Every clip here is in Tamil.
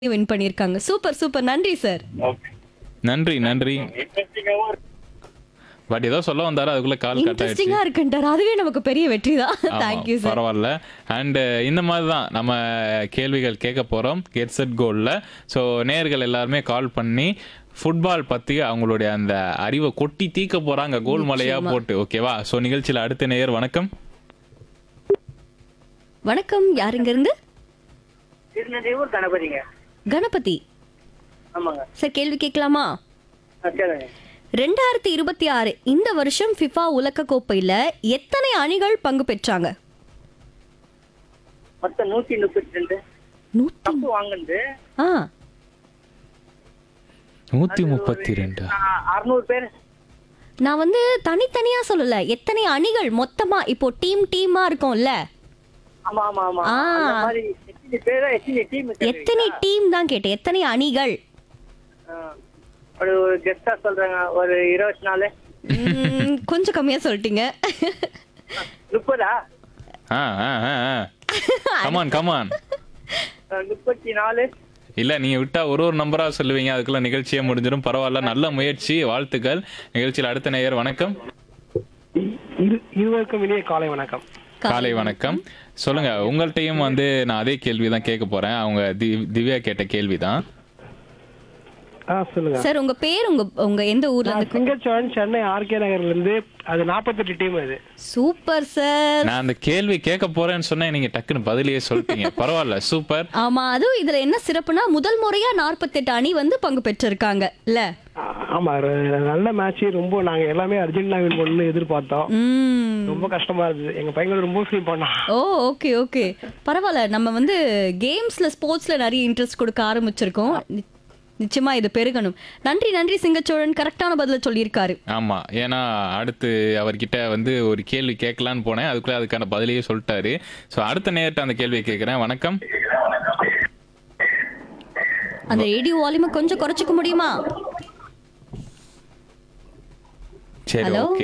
வின் பண்ணிருக்காங்க சூப்பர் சூப்பர் நன்றி சார் ஓகே நன்றி நன்றி இன்ட்ரெஸ்டிங்காவும் இருக்கு பட் ஏதோ சொல்ல வந்தாரு அதுக்குள்ள கால் கட் ஆயிடுச்சு இன்ட்ரெஸ்டிங்கா இருக்குன்றார் அதுவே நமக்கு பெரிய வெற்றி தான் ஆமா, தேங்க்யூ சார் பரவாயில்ல அண்ட் இந்த மாதிரி தான் நம்ம கேள்விகள் கேட்க போகிறோம் கெட் செட் கோல்டில் ஸோ நேர்கள் எல்லாருமே கால் பண்ணி ஃபுட்பால் பற்றி அவங்களுடைய அந்த அறிவை கொட்டி தீக்க போகிறாங்க கோல் மலையா போட்டு ஓகேவா ஸோ நிகழ்ச்சியில் அடுத்த நேயர் வணக்கம் வணக்கம் யாருங்க இருந்து திருநெல்வேலூர் கணபதிங்க கணபதி ஆமாங்க சார் கேள்வி கேட்கலாமா ஆ, கேளுங்க ரெண்டாயிரத்தி இருபத்தி ஆறு இந்த வருஷம் ஃபிஃபா உலக கோப்பையில எத்தனை அணிகள் பங்கு பெற்றாங்க மொத்தம் நூத்தி முப்பத்தி ரெண்டு நூத்தி கப்பு வாங்குனது ஆ நூற்றி முப்பத்தி ரெண்டு அறுநூறு பேர் நான் வந்து தனித்தனியா சொல்லல எத்தனை அணிகள் மொத்தமா இப்போ டீம் டீமா இருக்கும்ல ஆமா ஆமா ஆமா ஆ. அந்த மாதிரி எத்தனை பேரா எத்தனை டீம் எத்தனை டீம் தான் கேட்டேன் எத்தனை அணிகள் ஒரு கெஸ்டா சொல்றாங்க ஒரு இருபத்தி நாலு ம், கொஞ்சம் கம்மியா சொல்லிட்டீங்க முப்பதா ஆ ஆ ஆ கமான் கமான் ஆ, முப்பத்தி நாலு இல்லை நீங்கள் விட்டா ஒரு ஒரு நம்பராக சொல்லுவீங்க அதுக்குள்ள நிகழ்ச்சியே முடிஞ்சிடும் பரவாயில்ல நல்ல முயற்சி வாழ்த்துக்கள் நிகழ்ச்சியில் அடுத்த நேயர் வணக்கம் இரு- இருவருக்கும் இனிய காலை வணக்கம் காலை வணக்கம் சொல்லுங்க உங்கள்கிட்டயும் வந்து நான் அதே கேள்வி தான் கேட்க போறேன் அவங்க தி- திவ்யா கேட்ட கேள்வி தான் ஆ சொல்லுங்க சார் உங்க பேர் உங்க உங்க எந்த ஊர்ல இருந்து சிங்கச்சோழன் சென்னை ஆர்கே நகர்ல இருந்து அது நாற்பத்தெட்டு டீம் அது சூப்பர் சார் நான் அந்த கேள்வி கேட்க போறேன்னு சொன்னேன் நீங்க டக்குன்னு பதிலையே சொல்லிட்டீங்க பரவாயில்ல சூப்பர் ஆமா அதுவும் இதுல என்ன சிறப்புனா முதல் முறையா 48 அணி வந்து பங்கு பெற்றிருக்காங்க இல்ல ஆ, ஆமா ர- நல்ல மேட்ச் ரொம்ப நாங்க எல்லாமே அர்ஜென்டினா வின் பண்ணணும்னு எதிர்பார்த்தோம் ம் ரொம்ப கஷ்டமா இருந்தது எங்க பையன் ரொம்ப ஃபீல் பண்ணான் ஓ ஓகே ஓகே பரவாயில்ல நம்ம வந்து கேம்ஸ்ல ஸ்போர்ட்ஸ்ல நிறைய இன்ட்ரெஸ்ட் கொடுக்க ஆரம்பிச்சிருக்கோம் நி- நிச்சயமா இது பெருகணும் நன்றி நன்றி சிங்கச்சோழன் கரெக்டான பதில சொல்லியிருக்காரு ஆமா ஏன்னா அடுத்து அவர்கிட்ட வந்து ஒரு கேள்வி கேட்கலான்னு போனேன் அதுக்குள்ள அதுக்கான பதிலையே சொல்லிட்டாரு ஸோ அடுத்த நேரத்தை அந்த கேள்வியை கேட்கிறேன் வணக்கம் அந்த ரேடியோ வால்யூமை கொஞ்சம் குறைச்சிக்க முடியுமா சரி Hello? ஓகே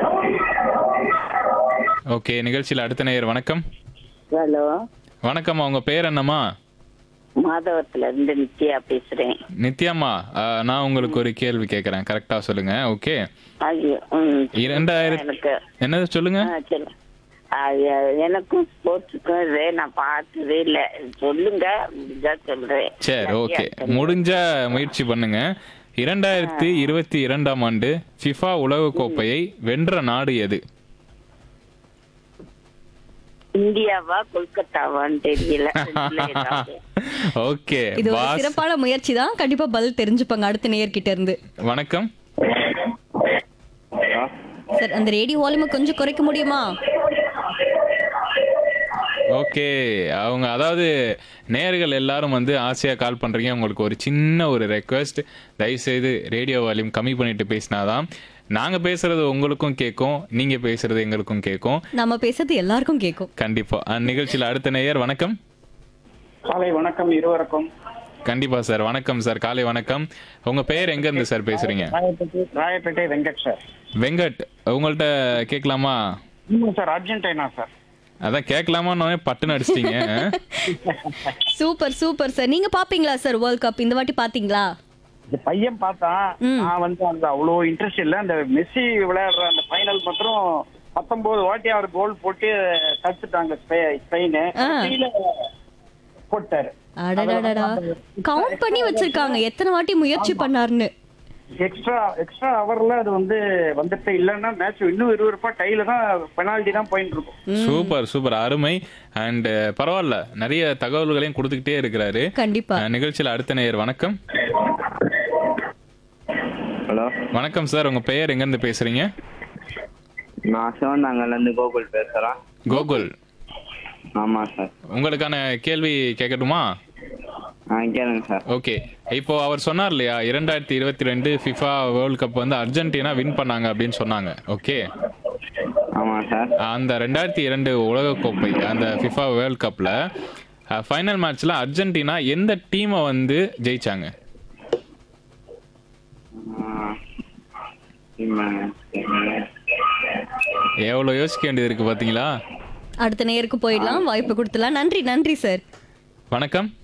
ஓகே நிகழ்ச்சியில் அடுத்த நேயர் வணக்கம் ஹலோ வணக்கம் உங்க பேர் என்னம்மா மாதவத்துல இருந்து நித்யா பேசுறேன் நித்யாம்மா ஆஹ், நான் உங்களுக்கு ஒரு கேள்வி கேட்கறேன் கரெக்டா சொல்லுங்க ஓகே ஐயோ ம். இரண்டாயிரத்தி எனக்கு என்னது சொல்லுங்க ஆ, சொல்லு. ஆ, எ- எனக்கும் ஸ்போர்ட்ஸுக்கும் இது நான் பார்த்ததே இல்ல சொல்லுங்க முடிஞ்சா சொல்றேன் சரி ஓகே முடிஞ்ச முயற்சி பண்ணுங்க இரண்டாயிரத்தி இருபத்தி இரண்டாம் ஆண்டு ஃபிஃபா உலக கோப்பையை வென்ற நாடு எது இந்தியாவா கொல்கத்தாவான்னு தெரியல ரெண்டுல ஏதாவது. ஓகே இது ஒரு பாஸ் சிறப்பான முயற்சி தான் கண்டிப்பா பதில் தெரிஞ்சுப்பாங்க அடுத்த நேயர்கிட்ட இருந்து வணக்கம் சார் அந்த ரேடியோ வால்யூமை கொஞ்சம் குறைக்க முடியுமா ஓகே அவங்க அதாவது நேர்கள் எல்லாரும் வந்து ஆசையா கால் பண்றீங்க உங்களுக்கு ஒரு சின்ன ஒரு ரெக்வெஸ்ட் தயவுசெய்து ரேடியோ வால்யூம் கம்மி பண்ணிட்டு பேசினாதான் நாங்க பேசுறது உங்களுக்கும் கேட்கும் நீங்க பேசுறது எங்களுக்கும் கேட்கும் நம்ம பேசுறது எல்லாருக்கும் கேட்கும் கண்டிப்பா அஹ், நிகழ்ச்சியில் அடுத்த நேயர் வணக்கம் காலை வணக்கம் இருவருக்கும் கண்டிப்பா சார் வணக்கம் சார் காலை வணக்கம் உங்க பெயர் எங்க இருந்து சார் பேசுறீங்க ராயப்பேட்டை ராயப்பேட்டை வெங்கட் சார் வெங்கட் உங்கள்ட்ட கேட்கலாமா ஆமாம் சார் அர்ஜென்டினா சார் அதான் கேட்கலாமான்னு பட்டுன்னு அடிச்சிட்டீங்க சூப்பர் சூப்பர் சார் நீங்க பாப்பீங்களா சார் வேர்ல்ட் கப் இந்த வாட்டி பாத்தீங்களா இந்த பையன் பார்த்தான் நான் வந்து அந்த அவ்வளோ இன்ட்ரெஸ்ட் இல்லை அந்த மெஸ்ஸி விளையாடுற அந்த ஃபைனல் மாத்திரம் பத்தொன்பது வாட்டி அவர் கோல் போட்டு தடுத்துட்டாங்க ஸ்பெ- ஸ்பெயின் கடைசியில போட்டாரு அடடடடா கவுண்ட் பண்ணி வச்சிருக்காங்க எத்தனை வாட்டி முயற்சி பண்ணாருன்னு எக்ஸ்ட்ரா எக்ஸ்ட்ரா ஹவர்ல அது வந்து வந்துட்டு இல்லைன்னா மேட்ச் இன்னும் விறுவிறுப்பா டைல தான் பெனால்டி தான் போயிட்டு இருக்கும் சூப்பர் சூப்பர் அருமை அண்ட் பரவாயில்ல நிறைய தகவல்களையும் கொடுத்துக்கிட்டே இருக்கிறாரு கண்டிப்பா அஹ், நிகழ்ச்சியில் அடுத்த நேயர் வணக்கம் ஹலோ வணக்கம் சார் உங்க பெயர் எங்க இருந்து பேசுறீங்க நான் சிவந்தாங்கல்ல இருந்து கோகுல் பேசுறேன் கோகுல் ஆமா சார் உங்களுக்கான கேள்வி கேட்கட்டுமா ஆ கேளுங்க சார் ஓகே இப்போ அவர் சொன்னார் இல்லையா இரண்டாயிரத்தி இருபத்தி ரெண்டு ஃபிஃபா வேர்ல்ட் கப் வந்து அர்ஜென்டினா வின் பண்ணாங்க அப்படின்னு சொன்னாங்க ஓகே ஆமா சார் அந்த ரெண்டாயிரத்தி இரண்டு உலகக்கோப்பை அந்த ஃபிஃபா வேர்ல்ட் கப்ல ஃபைனல் மேட்ச்ல அர்ஜென்டினா எந்த டீமை வந்து ஜெயிச்சாங்க ஆ, சரிங்க, சரிங்க. எவ்வளோ யோசிக்க வேண்டியது இருக்கு பாத்தீங்களா அடுத்த நேருக்கு போயிடலாம் வாய்ப்பு கொடுத்துலாம் நன்றி நன்றி சார் வணக்கம்